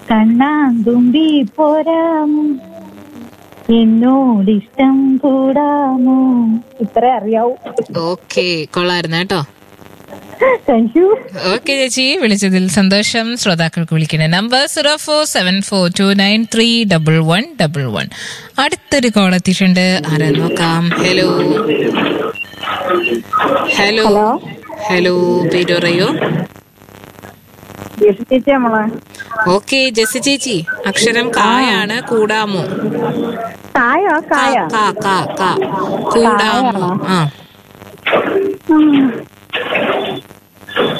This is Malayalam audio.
കണ്ണാന്തുമ്പി പോരാമോ എന്നോടിഷ്ടം കൂടാമോ ഇത്ര അറിയാവൂ ഓക്കെ കൊള്ളായിരുന്നു കേട്ടോ താങ്ക് യു ഓക്കെ ചേച്ചി വിളിച്ചതിൽ സന്തോഷം ശ്രോതാക്കൾക്ക് വിളിക്കുന്ന number zero four seven four two nine three double one double one അടുത്തൊരു കോൾ എത്തിയിട്ടുണ്ട് ആരാ നോക്കാം ഹലോ ഹലോ ഹലോ പേര് പറയോ ചേച്ചി നമ്മളെ ഓക്കെ ജെസ്സി ചേച്ചി അക്ഷരം കായാണ് കൂടാമോ കായോ കാ കായോ കാ കാ കാ കൂടാമോ ആ ഉം.